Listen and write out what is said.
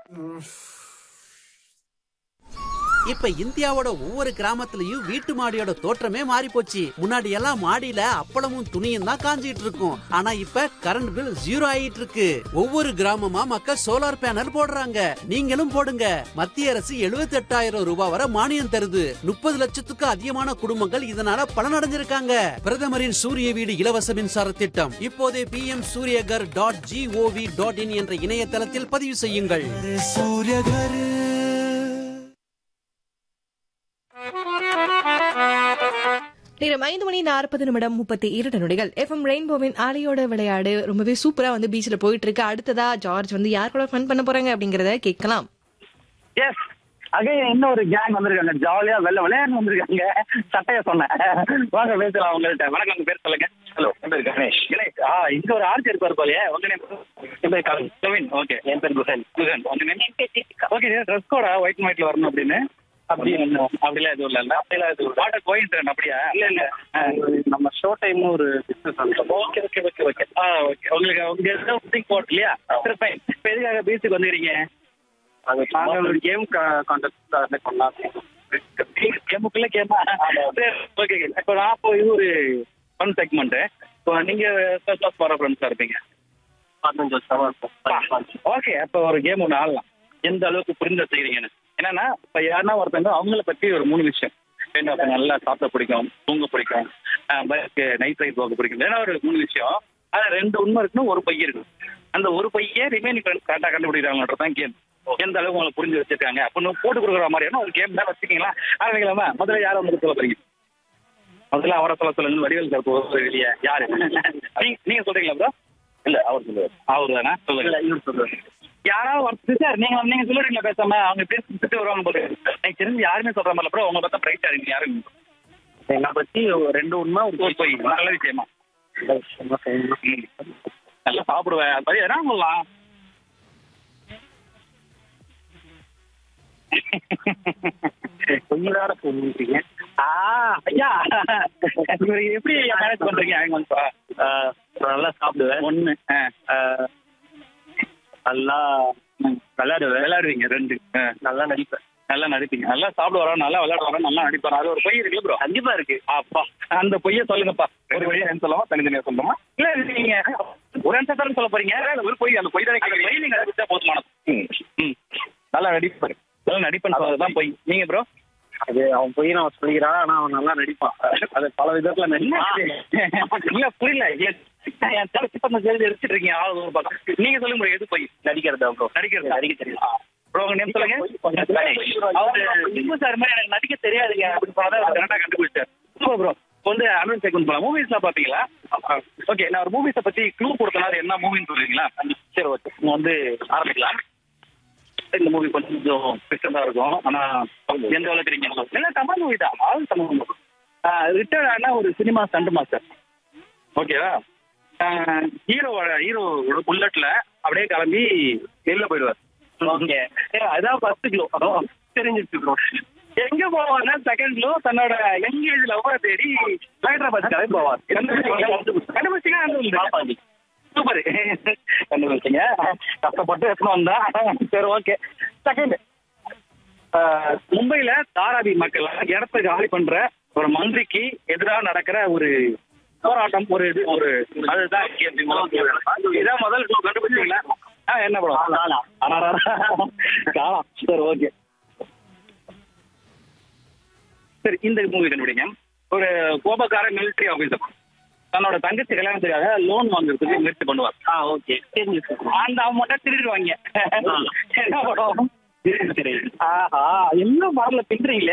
இப்ப இந்தியாவோட ஒவ்வொரு கிராமத்துலயும் வீட்டு மாடியோட தோற்றமே மாறி போச்சு முன்னாடி எல்லாம் மாடியில அப்பளமும் துணியும் தான் காஞ்சிட்டு இருக்கும் ஆனா இப்ப கரண்ட் பில் ஜீரோ ஆயிட்டு இருக்கு ஒவ்வொரு கிராமமா மக்கள் சோலார் பேனல் போடுறாங்க நீங்களும் போடுங்க மத்திய அரசு 78000 ரூபாய் வரை மானியம் தருது முப்பது லட்சத்துக்கு அதிகமான குடும்பங்கள் இதனால பலனடைஞ்சிருக்காங்க பிரதமரின் சூரிய வீடு இலவச மின்சார திட்டம் இப்போதே P M Suryaghar dot G O V dot in என்ற இணையதளத்தில் பதிவு செய்யுங்கள் सूर्य घर நேரம் ஐந்து மணி நாற்பது நிமிடம் முப்பத்தி இரண்டு நொடிகள் எஃப்எம் ரெயின்போவின் ஆலையோட விளையாடு ரொம்பவே சூப்பரா வந்து பீச்ல போயிட்டு இருக்கு அடுத்ததா ஜார்ஜ் வந்து யார் கூட ஃபன் பண்ண போறாங்க அப்படிங்கறத கேட்கலாம் எஸ் அகைன் இன்னொரு கேங் வந்திருக்காங்க ஜாலியா வெள்ள விளையாண்டு வந்திருக்காங்க சட்டைய சொன்னேன் வாங்க பேசலாம் அவங்கள்ட்ட வணக்கம் உங்க பேர் சொல்லுங்க ஹலோ என் பேர் கணேஷ் கணேஷ் ஆ இங்க ஒரு ஆர்ச்சி இருப்பாரு போலயே உங்க நேம் என் பேர் கவின் கவின் ஓகே என் பேர் குஹன் குஹன் உங்க name okay dress code white and ஒயிட்ல வரணும் அப்படின்னு அப்படி அப்படிலாம் எதுவும் இல்ல அப்படிலாம் எதுவும் வாட் கோயின்சிடன்ட் அப்படியா இல்ல இல்ல நம்ம ஷோ டைம் ஒரு business okay okay okay okay ஆ ஓகே உங்களுக்கு உங்க ஏதாவது போட் இல்லையா சரி ஃபைன் இப்போ எதுக்காக பீச்சுக்கு வந்துக்கிறீங்க நாங்க ஒரு கேம் கான்டெஸ்ட் பண்ணலாம் கேமுக்குள்ள கேமா ஓகே இப்போ நான் இப்போ இது ஒரு ஃபன் செக்மெண்ட் இப்போ நீங்க ஃபர்ஸ்ட் கிளாஸ் போற ஃப்ரெண்ட்ஸா இருப்பீங்க பதினஞ்சு வருஷமா ஓகே அப்போ ஒரு கேம் ஒன்று ஆடலாம் எந்த அளவுக்கு புரிந்த செய்றீங்கன்னு என்னன்னா இப்போ யாருன்னா ஒருத்தவங்க அவங்கள பத்தி ஒரு மூணு விஷயம் என்ன அப்ப நல்லா சாப்பிட பிடிக்கும் தூங்க பிடிக்கும் பைக்கு நைட் ரைட் போக பிடிக்கும் ஏன்னா ஒரு மூணு விஷயம் அது ரெண்டு உண்மை இருக்கணும் ஒரு பையன் இருக்கும் அந்த ஒரு பையன் ரிமைனிங் ஃப்ரெண்ட்ஸ் கரெக்டாக கண்டுபிடிக்கிறாங்கன்றதான் கேம் எந்த அளவுக்கு உங்களுக்கு புரிஞ்சு வச்சிருக்காங்க அப்போ போட்டு கொடுக்குற மாதிரியான ஒரு கேம் தான் வச்சுக்கீங்களா ஆரம்பிக்கலாமா முதல்ல யாரை வந்து சொல்ல போறீங்க முதல்ல அவரை சொல்ல சொல்லுங்க வடிவேல் சார் போகிறது வெளியே யாரு நீங்க நீங்க சொல்றீங்களா ப்ரோ இல்ல அவர் சொல்லுவார் அவர் தானே சொல்லுங்க இவர் சொல்லுவார் யாராவது ஒருத்தர் சார் நீங்க நீங்க சொல்லுறீங்களா பேசாம அவங்க பேசி சுட்டு வருவாங்க போல எனக்கு தெரிஞ்சு யாருமே சொல்ற மாதிரி ப்ரோ உங்களை பார்த்தா பிரைட்டா இருக்கு யாரும் என்னை பத்தி ரெண்டு உண்மை ஒரு போய் நல்ல விஷயமா ம். நல்லா சாப்பிடுவேன் அது மாதிரி எதனா சொல்லலாம் கொஞ்ச நேரம் சொல்லிட்டீங்க ஆ ஐயா இவரு எப்படி மேனேஜ் பண்றீங்க அவங்க வந்து நல்லா சாப்பிடுவேன் ஒண்ணு நல்லா விளையாடுவேன் விளையாடுவீங்க ரெண்டு நல்லா நடிப்பேன் நல்லா நடிப்பீங்க நல்லா சாப்பிட வரோம் நல்லா விளையாட வரோம் நல்லா நடிப்பாரு அது ஒரு பொய் இருக்குல்ல ப்ரோ கண்டிப்பா இருக்கு அப்பா அந்த பொய்ய சொல்லுங்கப்பா ஒரு வழியா என்ன சொல்லலாம் தனித்தனியா சொல்லணுமா இல்ல இது நீங்க ஒரு ஆன்சர் தானே சொல்ல போறீங்க இல்ல, ஒரு பொய் அந்த பொய் தானே கேட்க பொய் நீங்க நடிச்சா போதுமானது ம், ம். நல்லா நடிப்பாரு நல்லா நடிப்பேன் சொல்றதுதான் பொய் நீங்க ப்ரோ அது அவன் பொய் நான் சொல்லிக்கிறான் ஆனா அவன் நல்லா நடிப்பான் அது பல விதத்துல நடிப்பான் இல்ல புரியல என் தலை சேர்ந்து எடுத்துட்டு இருக்கீங்க ஆள் ஒரு பக்கம் நீங்க சொல்லுங்க bro, எது பொய் நடிக்கிறதா ப்ரோ நடிக்கிறது நடிக்க தெரியும் ப்ரோ உங்க நேம் சொல்லுங்க அவரு இன்பு சார் மாதிரி எனக்கு நடிக்க தெரியாதுங்க அப்படின்னு சொன்னா கரெக்டா கண்டுபிடிச்சார் சூப்பர் ப்ரோ வந்து அனல் செகண்ட் போலாம் மூவிஸ்லாம் பாப்பீங்களா ஓகே நான் ஒரு மூவிஸை பத்தி க்ளூ கொடுத்தனால என்ன மூவின்னு சொல்றீங்களா சரி ஓகே வந்து ஆரம்பிக்கலாம் இந்த மூவி கொஞ்சம் பிடிச்சதா இருக்கும் ஆனா எந்த அளவுக்கு தெரியுங்க இல்ல தமிழ் மூவி தான் ஆல் தமிழ் மூவி ரிட்டையர்ட் ஆன ஒரு சினிமா ஸ்டண்ட் மாஸ்டர் ஓகேவா ஹீரோவோட ஹீரோவோட புல்லட்ல அப்படியே கிளம்பி வெளில போயிடுவார் ஓகே அதான் ஃபர்ஸ்ட் க்ளோ தெரிஞ்சிருச்சு ப்ரோ எங்க போவார்னா செகண்ட் க்ளோ தன்னோட யங் ஏஜ் லவ்வரை தேடி ஹைதராபாத் கிளம்பி போவார் கண்டுபிடிச்சிங்க சூப்பர் கண்டுபிடிச்சிங்க கஷ்டப்பட்டு எடுத்துன்னு வந்தா சரி ஓகே செகண்ட் மும்பைல தாராவி மக்கள் இடத்த காலி பண்ற ஒரு மந்திரிக்கு எதிராக நடக்கிற ஒரு போராட்டம் ஒரு இது ஒரு அதுதான் இதான் முதல் clue கண்டுபிடிச்சீங்களா ஆ என்ன படம் காலம் சரி ஓகே சரி இந்த மூவி கண்டுபிடிங்க ஒரு கோபக்கார மிலிட்டரி ஆபீசர் தன்னோட தங்கச்சி கல்யாணத்துக்காக லோன் வாங்குறதுக்கு முயற்சி பண்ணுவார் ஆ ஓகே அந்த அவன் மட்டும் திருடுவாங்க என்ன படம் ஆஹா என்ன மாடல பின்றீங்களே